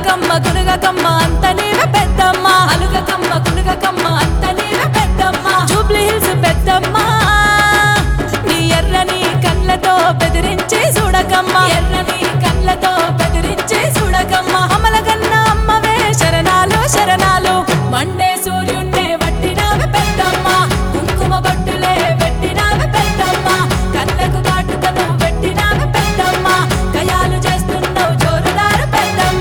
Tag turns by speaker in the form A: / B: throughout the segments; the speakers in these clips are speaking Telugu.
A: అలుగకమ్మ గునుగకమ్మ అంత నీవే పెద్దమ్మ అలుగకమ్మ గునుగకమ్మ అంత నీవే పెద్దమ్మ జూబ్లీ హిల్స్ పెద్దమ్మ నీ ఎర్రని కళ్ళతో బెదిరించి చూడకమ్మ ఎర్రని కళ్ళతో బెదిరించి చూడకమ్మ అమలగన్న అమ్మవే శరణాలు శరణాలు మండే సూర్యున్నే వట్టినావే పెద్దమ్మ కుంకుమ బట్టులే పెట్టినావే పెద్దమ్మ కళ్ళకు కాటుకను పెట్టినావే పెద్దమ్మ కయాలు చేస్తున్నావు జోరుదారు పెద్దమ్మ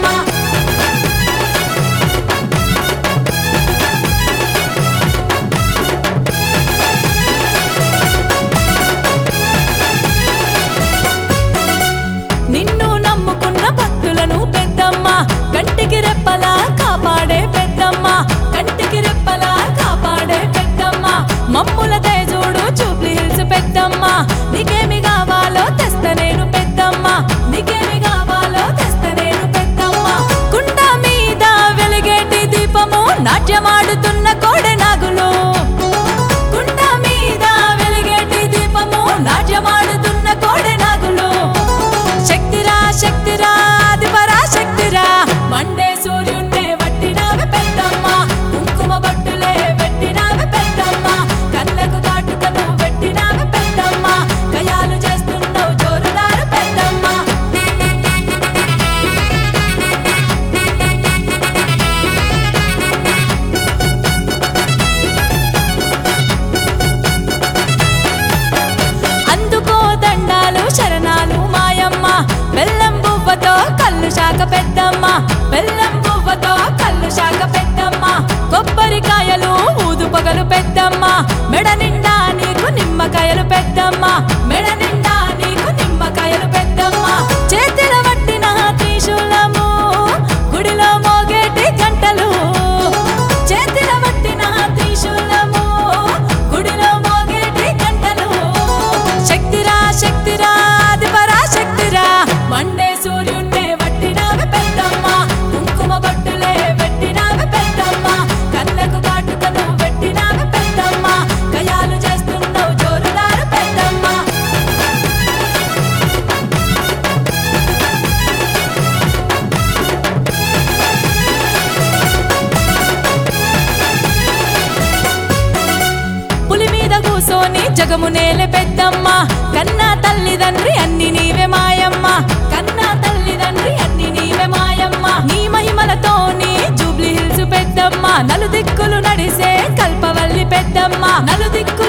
A: నిన్ను నమ్ముకున్న భక్తులను పెద్దమ్మ కంటికి రెప్పలా కాపాడే పెద్దమ్మ కంటికి రెప్పలా కాపాడే పెద్దమ్మ మమ్ముల తేజుడు చూపి హిల్స్ పెద్దమ్మ నీకేమి కావాలో తెస్తా నేను పెద్దమ్మ నీకేమి కావాలో తెస్తా నేను పెద్దమ్మ కుండ మీద వెలిగేటి దీపము నాట్యమాడుతున్న కోడె నాగులు కుండ మీద వెలిగేటి దీపము నాట్యమాడుతున్న కోడె నాగులు శక్తిరా శక్తిరా ఆదిపరా శక్తిరా మండే సూర్యున్నే వట్టినావే పెద్దమ్మ కుంకుమ బట్టులే పెట్టినావే పెద్దమ్మ కళ్ళకు కాటుకను పెట్టినావే పెద్దమ్మ కయాలు చేస్తున్నావు జోరుదారు పెద్దమ్మ అందుకో దండాలు శరణాలు మాయమ్మ బెల్లం బువ్వతో కళ్ళు శాఖ పెద్దమ్మ బెల్లం బువ్వతో కళ్ళు శాఖ పెద్దమ్మ కొబ్బరికాయలు ఊదు పగలు పెద్దమ్మ మెడ నిండా నీకు నిమ్మకాయలు పెద్దమ్మ మెడ నిండా నీకు నిమ్మకాయలు పెద్దమ్మ చేతిల పట్టిన త్రిశూలము గుడిలో మోగేటి గంటలు చేతిల పట్టిన త్రిశూలము గుడిలో మోగేటి గంటలు శక్తిరా శక్తిరా ఆదిపరా శక్తిరా మండే సూర్యున్నే వట్టినావే పెద్దమ్మ కుంకుమ బట్టులే పెట్టినావే పెద్దమ్మ కళ్ళకు కాటుకను పెట్టినావే పెద్దమ్మ కయాలు చేస్తున్నావు జోరుదారు పెద్దమ్మ పులి మీద కూసోని జగము నేలే పెద్దమ్మ కన్నా తల్లిదండ్రి అన్ని నీవే మాయమ్మ కన్నా తల్లిదండ్రి అన్ని నీవే మాయమ్మ నీ మహిమలతోని జూబ్లీ హిల్స్ పెద్దమ్మ నలు దిక్కులు నడిసే కల్పవల్లి పెద్దమ్మ నలు దిక్కు